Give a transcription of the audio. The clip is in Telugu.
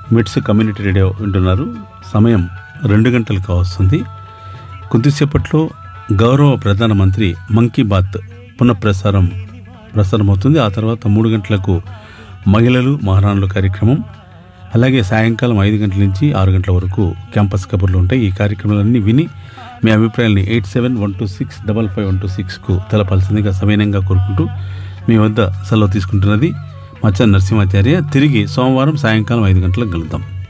మిట్స్ కమ్యూనిటీ రేడియో వింటున్నారు సమయం రెండు గంటలు కావస్తుంది కొద్దిసేపట్లో గౌరవ ప్రధానమంత్రి మన్ కీ బాత్ పునఃప్రసారం ప్రసారమవుతుంది ఆ తర్వాత మూడు గంటలకు మహిళలు మహారాణులు కార్యక్రమం అలాగే సాయంకాలం ఐదు గంటల నుంచి ఆరు గంటల వరకు క్యాంపస్ కబుర్లు ఉంటాయి ఈ కార్యక్రమాలన్నీ విని మీ అభిప్రాయాల్ని eight seven one two six double five one two సిక్స్కు తెలపాల్సిందిగా సమయంగా కోరుకుంటూ మీ వద్ద సెలవు తీసుకుంటున్నది మచ్చ నరసింహాచార్య తిరిగి సోమవారం సాయంకాలం ఐదు గంటలకు కలుద్దాం